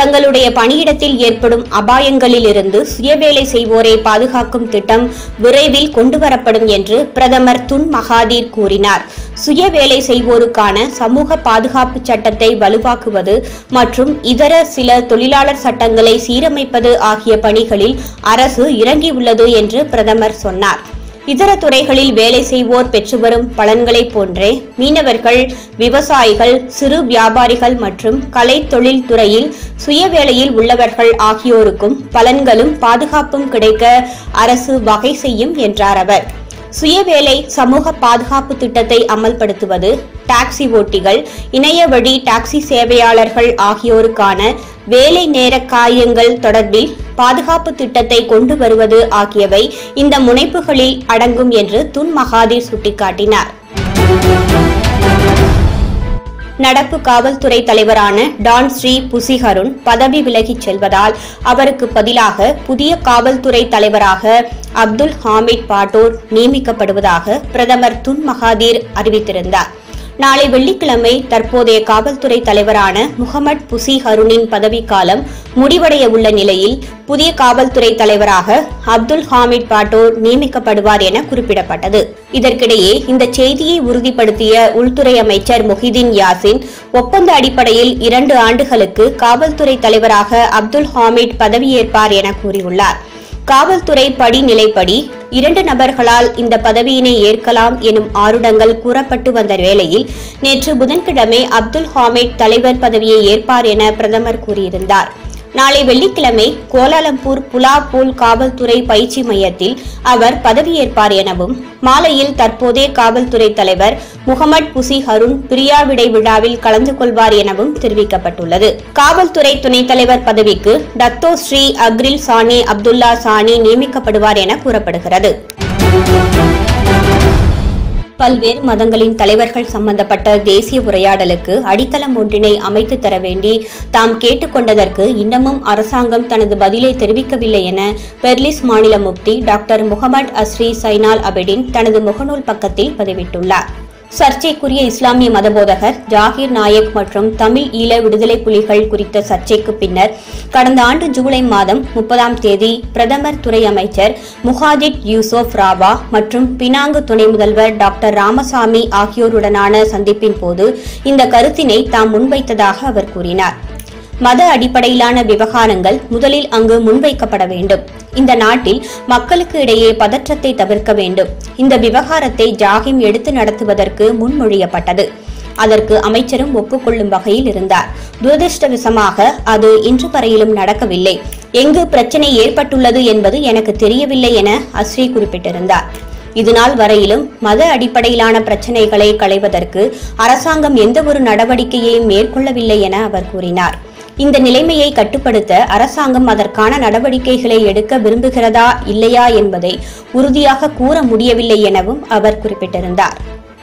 தங்களுடைய பணியிடத்தில் ஏற்படும் அபாயங்களிலிருந்து சுயவேலை செய்வோரை பாதுகாக்கும் திட்டம் விரைவில் கொண்டுவரப்படும் என்று பிரதமர் துன் மகாதீர் கூறினார் சுயவேலை செய்வோருக்கான சமூக பாதுகாப்பு சட்டத்தை வலுவாக்குவது மற்றும் இதர சில தொழிலாளர் சட்டங்களை சீரமைப்பது ஆகிய பணிகளில் அரசு இறங்கியுள்ளது என்று பிரதமர் சொன்னார் இதர துறைகளில் வேலை செய்வோர் பெற்று வரும் பலன்களைப் போன்றே மீனவர்கள் விவசாயிகள் சிறு வியாபாரிகள் மற்றும் கலை தொழில் துறையில் சுயவேலையில் உள்ளவர்கள் ஆகியோருக்கும் பலன்களும் பாதுகாப்பும் கிடைக்க அரசு வகை செய்யும் என்றார் அவர் சுயவேலை சமூக பாதுகாப்பு திட்டத்தை அமல்படுத்துவது டாக்ஸி ஓட்டிகள் இணைய வழி டாக்ஸி சேவையாளர்கள் ஆகியோருக்கான வேலை நேர காரியங்கள் தொடர்பில் பாதுகாப்பு திட்டத்தை கொண்டு வருவது ஆகியவை இந்த முனைப்புகளில் அடங்கும் என்று துன் மகாதீர் சுட்டிக்காட்டினார் நடப்பு காவல்துறை தலைவரான டான் ஸ்ரீ புசிஹருன் பதவி விலகிச் செல்வதால் அவருக்கு பதிலாக புதிய காவல்துறை தலைவராக அப்துல் ஹாமித் பாட்டோர் நியமிக்கப்படுவதாக பிரதமர் துன் மகாதீர் அறிவித்திருந்தார் நாளை வெள்ளிக்கிழமை தற்போதைய காவல்துறை தலைவரான முகமது புசி ஹருனின் பதவிக்காலம் முடிவடைய உள்ள நிலையில் புதிய காவல்துறை தலைவராக அப்துல் ஹாமித் பாட்டோர் நியமிக்கப்படுவார் என குறிப்பிடப்பட்டது இதற்கிடையே இந்த செய்தியை உறுதிப்படுத்திய உள்துறை அமைச்சர் முஹிதீன் யாசின் ஒப்பந்த அடிப்படையில் இரண்டு ஆண்டுகளுக்கு காவல்துறை தலைவராக அப்துல் ஹாமித் பதவியேற்பார் என கூறியுள்ளார் காவல்துறை படிநிலைப்படி இரண்டு நபர்களால் இந்த பதவியினை ஏற்கலாம் எனும் ஆருடங்கள் கூறப்பட்டு வந்த வேளையில் நேற்று புதன்கிழமை அப்துல் ஹாமித் தலைவர் பதவியை ஏற்பார் என பிரதமர் கூறியிருந்தார் நாளை வெள்ளிக்கிழமை கோலாலம்பூர் புலாபூல் காவல்துறை பயிற்சி மையத்தில் அவர் பதவியேற்பார் எனவும் மாலையில் தற்போதைய காவல்துறை தலைவர் முகமது புசி ஹருண் பிரியாவிடை விழாவில் கலந்து கொள்வார் எனவும் தெரிவிக்கப்பட்டுள்ளது காவல்துறை துணைத் தலைவர் பதவிக்கு Dato Sri Acryl Sani Abdullah Sani நியமிக்கப்படுவார் என கூறப்படுகிறது பல்வேறு மதங்களின் தலைவர்கள் சம்பந்தப்பட்ட தேசிய உரையாடலுக்கு அடித்தளம் ஒன்றினை அமைத்து தர வேண்டி தாம் கேட்டுக்கொண்டதற்கு இன்னமும் அரசாங்கம் தனது பதிலை தெரிவிக்கவில்லை என பெர்லிஸ் மாநில முப்தி doctor Mohamad Asri Zainal Abidin தனது முகநூல் பக்கத்தில் பதிவிட்டுள்ளார் சர்ச்சைக்குரிய இஸ்லாமிய மதபோதகர் ஜாகிர் நாயக் மற்றும் தமிழ் ஈழ விடுதலை புலிகள் குறித்த சர்ச்சைக்கு பின்னர் கடந்த ஆண்டு ஜூலை மாதம் முப்பதாம் தேதி பிரதமர் துறை அமைச்சர் முஹாஜித் யூசுப் ராவா மற்றும் பினாங்கு துணை முதல்வர் டாக்டர் ராமசாமி ஆகியோருடனான சந்திப்பின் போது இந்த கருத்தினை தாம் முன்வைத்ததாக அவர் கூறினார் மத அடிப்படையிலான விவகாரங்கள் முதலில் அங்கு முன்வைக்கப்பட வேண்டும் இந்த நாட்டில் மக்களுக்கு இடையே பதற்றத்தை தவிர்க்க வேண்டும் இந்த விவகாரத்தை ஜாகிம் எடுத்து நடத்துவதற்கு முன்மொழியப்பட்டது அதற்கு அமைச்சரும் ஒப்புக்கொள்ளும் வகையில் இருந்தார் துரதிருஷ்டவசமாக அது இன்று வரையிலும் நடக்கவில்லை எங்கு பிரச்சனை ஏற்பட்டுள்ளது என்பது எனக்கு தெரியவில்லை என அஸ்ரீ குறிப்பிட்டிருந்தார் இதுநாள் வரையிலும் மத அடிப்படையிலான பிரச்சனைகளை களைவதற்கு அரசாங்கம் எந்தவொரு நடவடிக்கையையும் மேற்கொள்ளவில்லை என அவர் கூறினார் இந்த நிலைமையை கட்டுப்படுத்த அரசாங்கம் அதற்கான நடவடிக்கைகளை எடுக்க விரும்புகிறதா இல்லையா என்பதை உறுதியாக கூற முடியவில்லை எனவும் அவர் குறிப்பிட்டிருந்தார்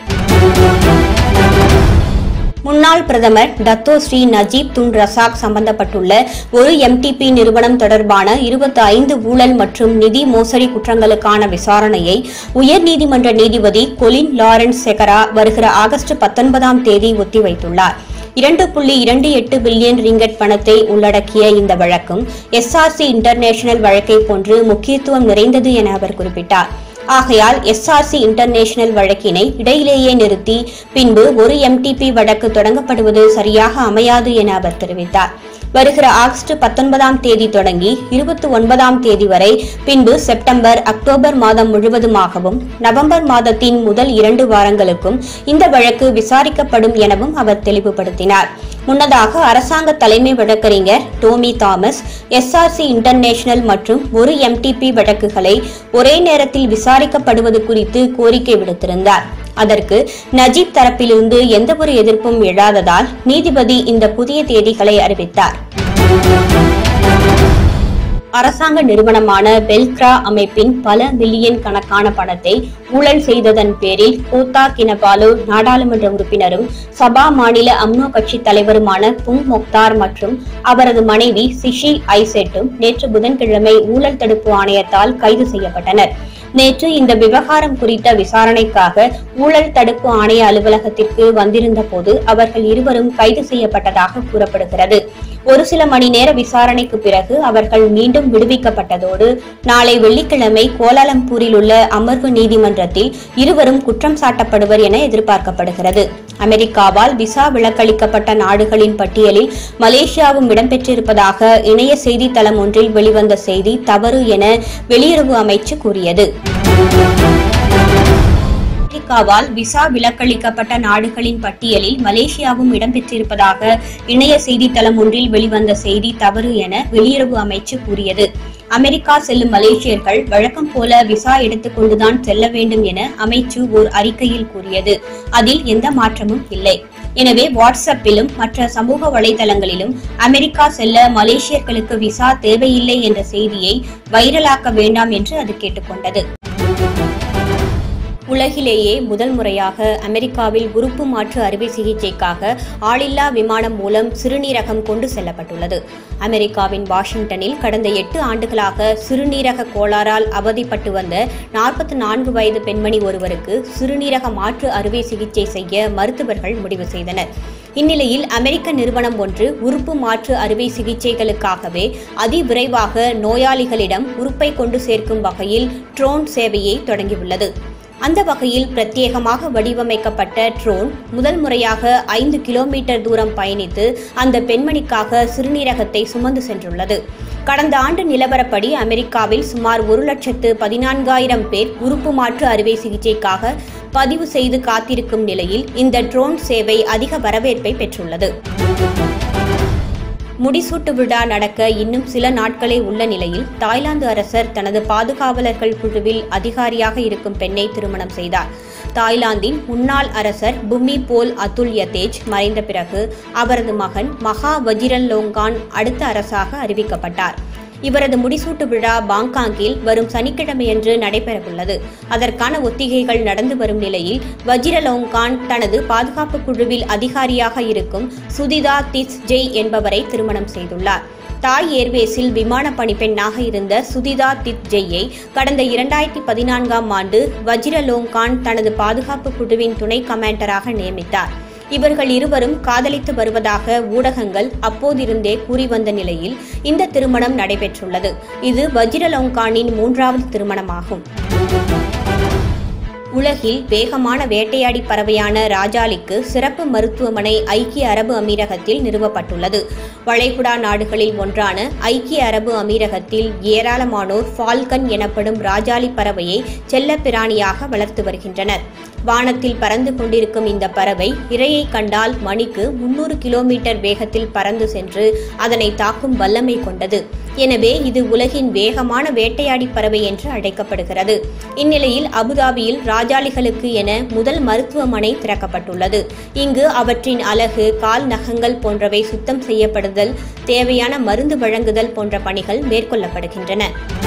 முன்னாள் பிரதமர் Dato Sri Najib Tun Razak சம்பந்தப்பட்டுள்ள ஒரு எம்டிபி நிறுவனம் தொடர்பான இருபத்தி ஐந்து ஊழல் மற்றும் நிதி மோசடி குற்றங்களுக்கான விசாரணையை உயர்நீதிமன்ற நீதிபதி கொலின் லாரன்ஸ் செகரா வருகிற ஆகஸ்ட் பத்தொன்பதாம் தேதி ஒத்திவைத்துள்ளார் இரண்டு புள்ளி இரண்டு எட்டு பில்லியன் ரிங்கட் பணத்தை உள்ளடக்கிய இந்த வழக்கும் எஸ்ஆர்சி இன்டர்நேஷனல் வழக்கை போன்று முக்கியத்துவம் நிறைந்தது என அவர் குறிப்பிட்டார் ஆகையால் எஸ்ஆர்சி இன்டர்நேஷனல் வழக்கினை இடையிலேயே நிறுத்தி பின்பு ஒரு எம்டிபி வழக்கு தொடங்கப்படுவது சரியாக அமையாது என அவர் தெரிவித்தார் வருகிற ஆகஸ்ட் பத்தொன்பதாம் தேதி தொடங்கி இருபத்தி ஒன்பதாம் தேதி வரை பின்பு செப்டம்பர் அக்டோபர் மாதம் முழுவதுமாகவும் நவம்பர் மாதத்தின் முதல் இரண்டு வாரங்களுக்கும் இந்த வழக்கு விசாரிக்கப்படும் எனவும் அவர் தெளிவுபடுத்தினார் முன்னதாக அரசாங்க தலைமை வழக்கறிஞர் டோமி தாமஸ் எஸ்ஆர்சி இன்டர்நேஷனல் மற்றும் ஒரு எம்டிபி வழக்குகளை ஒரே நேரத்தில் விசாரிக்கப்படுவது குறித்து கோரிக்கை விடுத்திருந்தார் அதற்கு நஜீப் தரப்பிலிருந்து எந்தவொரு எதிர்ப்பும் எழாததால் நீதிபதி இந்த புதிய தேதிகளை அறிவித்தார் அரசாங்க நிறுவனமான பெல்க்ரா அமைப்பின் பல மில்லியன் கணக்கான பணத்தை ஊழல் செய்ததன் பேரில் கோத்தா கினபாலு நாடாளுமன்ற உறுப்பினரும் சபா மாநில அம்னோ கட்சி தலைவருமான புங் மொக்தார் மற்றும் அவரது மனைவி சிஷி ஐசெட்டும் நேற்று புதன்கிழமை ஊழல் தடுப்பு ஆணையத்தால் கைது செய்யப்பட்டனர் நேற்று இந்த விவகாரம் குறித்த விசாரணைக்காக ஊழல் தடுப்பு ஆணைய அலுவலகத்திற்கு வந்திருந்த போது அவர்கள் இருவரும் கைது செய்யப்பட்டதாக கூறப்படுகிறது ஒரு சில மணி நேர விசாரணைக்கு பிறகு அவர்கள் மீண்டும் விடுவிக்கப்பட்டதோடு நாளை வெள்ளிக்கிழமை கோலாலம்பூரில் உள்ள அமர்வு நீதிமன்றத்தில் இருவரும் குற்றம் சாட்டப்படுவர் என எதிர்பார்க்கப்படுகிறது அமெரிக்காவால் விசா விலக்களிக்கப்பட்ட நாடுகளின் பட்டியலில் மலேசியாவும் இடம்பெற்றிருப்பதாக இணைய செய்தித்தளம் ஒன்றில் வெளிவந்த செய்தி தவறு என வெளியுறவு அமைச்சு கூறியது அமெரிக்காவால் விசா விலக்களிக்கப்பட்ட நாடுகளின் பட்டியலில் மலேசியாவும் இடம்பெற்றிருப்பதாக இணைய செய்தித்தளம் ஒன்றில் வெளிவந்த செய்தி தவறு என வெளியுறவு அமைச்சு கூறியது அமெரிக்கா செல்லும் மலேசியர்கள் வழக்கம் போல விசா எடுத்துக்கொண்டுதான் செல்ல வேண்டும் என அமைச்சு ஓர் அறிக்கையில் கூறியது அதில் எந்த மாற்றமும் இல்லை எனவே வாட்ஸ்அப்பிலும் மற்ற சமூக வலைதளங்களிலும் அமெரிக்கா செல்ல மலேசியர்களுக்கு விசா தேவையில்லை என்ற செய்தியை வைரலாக்க வேண்டாம் என்று அது கேட்டுக்கொண்டது உலகிலேயே முதல் முறையாக அமெரிக்காவில் உறுப்பு மாற்று அறுவை சிகிச்சைக்காக ஆளில்லா விமானம் மூலம் சிறுநீரகம் கொண்டு செல்லப்பட்டுள்ளது அமெரிக்காவின் வாஷிங்டனில் கடந்த எட்டு ஆண்டுகளாக சிறுநீரக கோளாறால் அவதிப்பட்டு வந்த நாற்பத்தி நான்கு வயது பெண்மணி ஒருவருக்கு சிறுநீரக மாற்று அறுவை சிகிச்சை செய்ய மருத்துவர்கள் முடிவு செய்தனர் இந்நிலையில் அமெரிக்க நிறுவனம் ஒன்று உறுப்பு மாற்று அறுவை சிகிச்சைகளுக்காகவே அதிவிரைவாக நோயாளிகளிடம் உறுப்பை கொண்டு சேர்க்கும் வகையில் ட்ரோன் சேவையை தொடங்கியுள்ளது அந்த வகையில் பிரத்யேகமாக வடிவமைக்கப்பட்ட ட்ரோன் முதல் முறையாக ஐந்து கிலோமீட்டர் தூரம் பயணித்து அந்த பெண்மணிக்காக சிறுநீரகத்தை சுமந்து சென்றுள்ளது கடந்த ஆண்டு நிலவரப்படி அமெரிக்காவில் சுமார் ஒரு லட்சத்து பதினான்காயிரம் பேர் உறுப்பு மாற்று அறுவை சிகிச்சைக்காக பதிவு செய்து காத்திருக்கும் நிலையில் இந்த ட்ரோன் சேவை அதிக வரவேற்பை பெற்றுள்ளது முடிசூட்டு விழா நடக்க இன்னும் சில நாட்களே உள்ள நிலையில் தாய்லாந்து அரசர் தனது பாதுகாவலர்கள் குழுவில் அதிகாரியாக இருக்கும் பெண்ணை திருமணம் செய்தார் தாய்லாந்தின் முன்னாள் அரசர் புமி போல் அதுல் யதேஜ் மறைந்த பிறகு அவரது மகன் மகா வஜிரல்லோங்கான் அடுத்த அரசாக அறிவிக்கப்பட்டார் இவரது முடிசூட்டு விழா பாங்காங்கில் வரும் சனிக்கிழமையன்று நடைபெறவுள்ளது அதற்கான ஒத்திகைகள் நடந்து வரும் நிலையில் வஜிரலோங்கான் தனது பாதுகாப்பு குழுவில் அதிகாரியாக இருக்கும் சுதிதா திஸ் ஜெய் என்பவரை திருமணம் செய்துள்ளார் தாய் ஏர்வேஸில் விமான பணிப்பெண்ணாக இருந்த சுதிதா தித் ஜெய்யை கடந்த இரண்டாயிரத்தி பதினான்காம் ஆண்டு வஜிரலோங்கான் தனது பாதுகாப்பு குழுவின் துணை கமாண்டராக நியமித்தார் இவர்கள் இருவரும் காதலித்து வருவதாக ஊடகங்கள் அப்போதிருந்தே கூறி வந்த நிலையில் இந்த திருமணம் நடைபெற்றுள்ளது இது வஜிரலோங்கானின் மூன்றாவது திருமணமாகும் உலகில் வேகமான வேட்டையாடி பறவையான ராஜாளிக்கு சிறப்பு மருத்துவமனை ஐக்கிய அரபு அமீரகத்தில் நிறுவப்பட்டுள்ளது வளைகுடா நாடுகளில் ஒன்றான ஐக்கிய அரபு அமீரகத்தில் ஏராளமானோர் ஃபால்கன் எனப்படும் ராஜாளி பறவையை செல்லப் பிராணியாக வளர்த்து வருகின்றனர் வானத்தில் பறந்து கொண்டிருக்கும் இந்த பறவை இரையை கண்டால் மணிக்கு முன்னூறு கிலோமீட்டர் வேகத்தில் பறந்து சென்று அதனை தாக்கும் வல்லமை கொண்டது எனவே இது உலகின் வேகமான வேட்டையாடி பறவை என்று அழைக்கப்படுகிறது இந்நிலையில் அபுதாபியில் ராஜாளிகளுக்கு என முதல் மருத்துவமனை திறக்கப்பட்டுள்ளது இங்கு அவற்றின் அழகு கால் நகங்கள் போன்றவை சுத்தம் செய்யப்படுதல் தேவையான மருந்து வழங்குதல் போன்ற பணிகள் மேற்கொள்ளப்படுகின்றன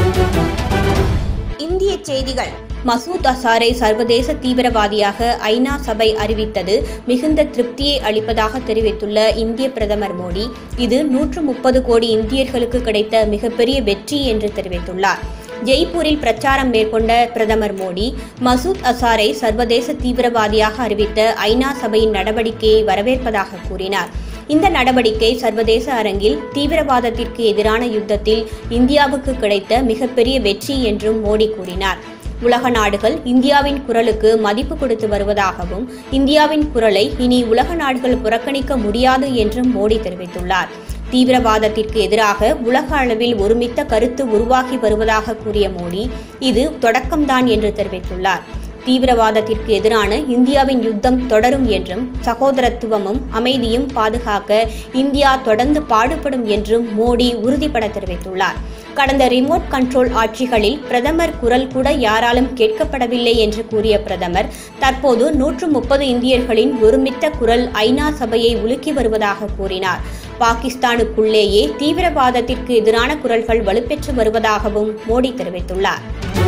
இந்திய செய்திகள் மசூத் அசாரை சர்வதேச தீவிரவாதியாக ஐநா சபை அறிவித்தது மிகுந்த திருப்தியை அளிப்பதாக தெரிவித்துள்ள இந்திய பிரதமர் மோடி இது நூற்று முப்பது கோடி இந்தியர்களுக்கு கிடைத்த மிகப்பெரிய வெற்றி என்று தெரிவித்துள்ளார் ஜெய்ப்பூரில் பிரச்சாரம் மேற்கொண்ட பிரதமர் மோடி மசூத் அசாரை சர்வதேச தீவிரவாதியாக அறிவித்த ஐநா சபையின் நடவடிக்கையை வரவேற்பதாக கூறினார் இந்த நடவடிக்கை சர்வதேச அரங்கில் தீவிரவாதத்திற்கு எதிரான யுத்தத்தில் இந்தியாவுக்கு கிடைத்த மிகப்பெரிய வெற்றி என்றும் மோடி கூறினார் உலக நாடுகள் இந்தியாவின் குரலுக்கு மதிப்பு கொடுத்து வருவதாகவும் இந்தியாவின் குரலை இனி உலக நாடுகள் புறக்கணிக்க முடியாது என்றும் மோடி தெரிவித்துள்ளார் தீவிரவாதத்திற்கு எதிராக உலக அளவில் ஒருமித்த கருத்து உருவாகி வருவதாக கூறிய மோடி இது தொடக்கம்தான் என்று தெரிவித்துள்ளார் தீவிரவாதத்திற்கு எதிரான இந்தியாவின் யுத்தம் தொடரும் என்றும் சகோதரத்துவமும் அமைதியும் பாதுகாக்க இந்தியா தொடர்ந்து பாடுபடும் என்றும் மோடி உறுதிபட தெரிவித்துள்ளார் கடந்த ரிமோட் கண்ட்ரோல் ஆட்சிகளில் பிரதமர் குரல் கூட யாராலும் கேட்கப்படவில்லை என்று கூறிய பிரதமர் தற்போது நூற்று முப்பது இந்தியர்களின் ஒருமித்த குரல் ஐநா சபையை உலுக்கி வருவதாக கூறினார் பாகிஸ்தானுக்குள்ளேயே தீவிரவாதத்திற்கு எதிரான குரல்கள் வலுப்பெற்று வருவதாகவும் மோடி தெரிவித்துள்ளார்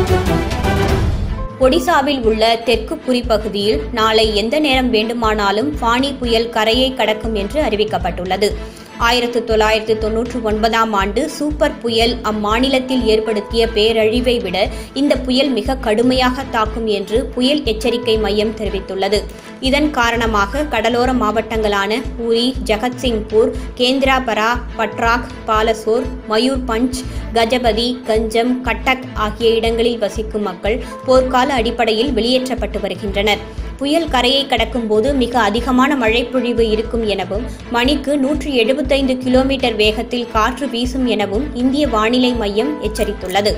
ஒடிசாவில் உள்ள தெற்கு புரி பகுதியில் நாளை எந்த நேரம் வேண்டுமானாலும் ஃபானி புயல் கரையை கடக்கும் என்று அறிவிக்கப்பட்டுள்ளது ஆயிரத்து தொள்ளாயிரத்து தொன்னூற்று ஒன்பதாம் ஆண்டு சூப்பர் புயல் அம்மாநிலத்தில் ஏற்படுத்திய பேரழிவை விட இந்த புயல் மிக கடுமையாக தாக்கும் என்று புயல் எச்சரிக்கை மையம் தெரிவித்துள்ளது இதன் காரணமாக கடலோர மாவட்டங்களான பூரி ஜெகத்சிங்பூர் கேந்திராபரா பட்ராக் பாலசோர் மயூர்பஞ்ச் கஜபதி கஞ்சம் கட்டக் ஆகிய இடங்களில் வசிக்கும் மக்கள் போர்க்கால அடிப்படையில் வெளியேற்றப்பட்டு வருகின்றனர் புயல் கரையை கடக்கும் போது மிக அதிகமான மழைப்பொழிவு இருக்கும் எனவும் மணிக்கு நூற்றி எழுபத்தைந்து கிலோமீட்டர் வேகத்தில் காற்று வீசும் எனவும் இந்திய வானிலை மையம் எச்சரித்துள்ளது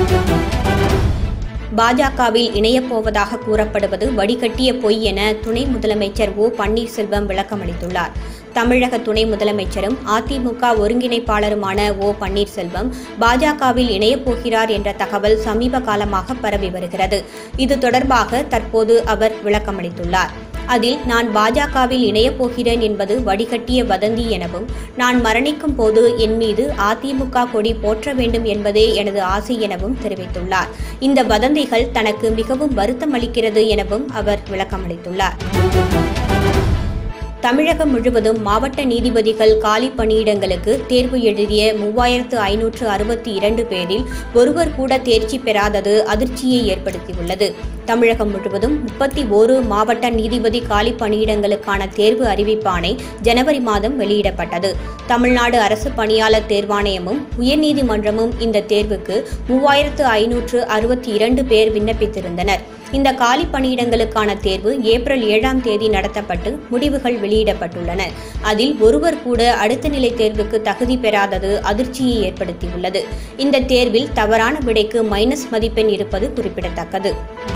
பாஜகவில் இணையப் போவதாக கூறப்படுவது வடிகட்டிய பொய் என துணை முதலமைச்சர் ஓ பன்னீர்செல்வம் விளக்கமளித்துள்ளார் தமிழக துணை முதலமைச்சரும் அதிமுக ஒருங்கிணைப்பாளருமான ஓ பன்னீர்செல்வம் பாஜகவில் இணையப் போகிறார் என்ற தகவல் சமீப காலமாக பரவி வருகிறது இது தொடர்பாக தற்போது அவர் விளக்கமளித்துள்ளார் அதில் நான் பாஜகவில் இணையப் போகிறேன் என்பது வடிகட்டிய வதந்தி எனவும் நான் மரணிக்கும் போது என் மீது அதிமுக கொடி போற்ற வேண்டும் என்பதே எனது ஆசை எனவும் தெரிவித்துள்ளார் இந்த வதந்திகள் தனக்கு மிகவும் வருத்தமளிக்கிறது எனவும் அவர் விளக்கமளித்துள்ளார் தமிழகம் முழுவதும் மாவட்ட நீதிபதிகள் காலி பணியிடங்களுக்கு தேர்வு எழுதிய மூவாயிரத்து ஐநூற்று அறுபத்தி இரண்டு பேரில் ஒருவர் கூட தேர்ச்சி பெறாதது அதிர்ச்சியை ஏற்படுத்தியுள்ளது தமிழகம் முழுவதும் முப்பத்தி ஓரு மாவட்ட நீதிபதி காலி பணியிடங்களுக்கான தேர்வு அறிவிப்பாணை ஜனவரி மாதம் வெளியிடப்பட்டது தமிழ்நாடு அரசு பணியாளர் தேர்வாணையமும் உயர்நீதிமன்றமும் இந்த தேர்வுக்கு மூவாயிரத்து ஐநூற்று அறுபத்தி இரண்டு பேர் விண்ணப்பித்திருந்தனர் இந்த காலி பணியிடங்களுக்கான தேர்வு ஏப்ரல் ஏழாம் தேதி நடத்தப்பட்டு முடிவுகள் வெளியிடப்பட்டுள்ளன அதில் ஒருவர் கூட அடுத்த நிலை தேர்வுக்கு தகுதி பெறாதது அதிர்ச்சியை ஏற்படுத்தியுள்ளது இந்த தேர்வில் தவறான விடைக்கு மைனஸ் மதிப்பெண் இருப்பது குறிப்பிடத்தக்கது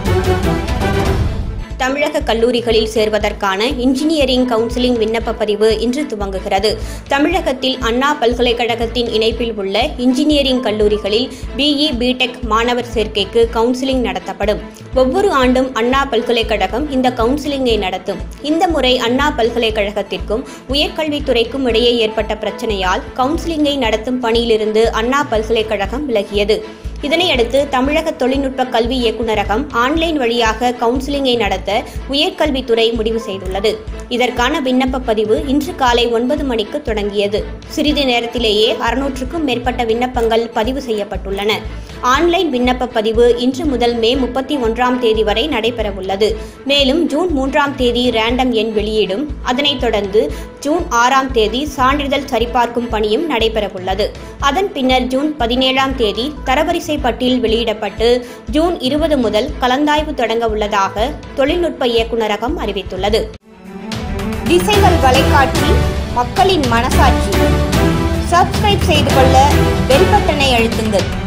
தமிழக கல்லூரிகளில் சேர்வதற்கான இன்ஜினியரிங் கவுன்சிலிங் விண்ணப்ப பதிவு இன்று துவங்குகிறது தமிழகத்தில் அண்ணா பல்கலைக்கழகத்தின் இணைப்பில் உள்ள இன்ஜினியரிங் கல்லூரிகளில் பிஇ பிடெக் மாணவர் சேர்க்கைக்கு கவுன்சிலிங் நடத்தப்படும் ஒவ்வொரு ஆண்டும் அண்ணா பல்கலைக்கழகம் இந்த கவுன்சிலிங்கை நடத்தும் இந்த முறை அண்ணா பல்கலைக்கழகத்திற்கும் உயர்கல்வித்துறைக்கும் இடையே ஏற்பட்ட பிரச்சனையால் கவுன்சிலிங்கை நடத்தும் பணியிலிருந்து அண்ணா பல்கலைக்கழகம் விலகியது இதனையடுத்து தமிழக தொழில்நுட்ப கல்வி இயக்குநரகம் ஆன்லைன் வழியாக கவுன்சிலிங்கை நடத்த உயர்கல்வித்துறை முடிவு செய்துள்ளது இதற்கான விண்ணப்ப பதிவு இன்று காலை ஒன்பது மணிக்கு தொடங்கியது சிறிது நேரத்திலேயே அறுநூற்றுக்கும் மேற்பட்ட விண்ணப்பங்கள் பதிவு செய்யப்பட்டுள்ளன ஆன்லைன் விண்ணப்ப பதிவு இன்று முதல் மே முப்பத்தி ஒன்றாம் தேதி வரை நடைபெறவுள்ளது மேலும் ஜூன் மூன்றாம் தேதி ரேண்டம் எண் வெளியீடும் அதனைத் தொடர்ந்து ஜூன் ஆறாம் தேதி சான்றிதழ் சரிபார்க்கும் பணியும் நடைபெறவுள்ளது அதன் பின்னர் ஜூன் பதினேழாம் தேதி தரவரிசை பட்டியல் வெளியிடப்பட்டு ஜூன் இருபது முதல் கலந்தாய்வு தொடங்க உள்ளதாக தொழில்நுட்ப இயக்குநரகம் அறிவித்துள்ளது திசைகள் வலைக்காட்சி மக்களின் மனசாட்சி சப்ஸ்கிரைப் செய்து கொள்ள பெல் பட்டனை அழுத்துங்கள்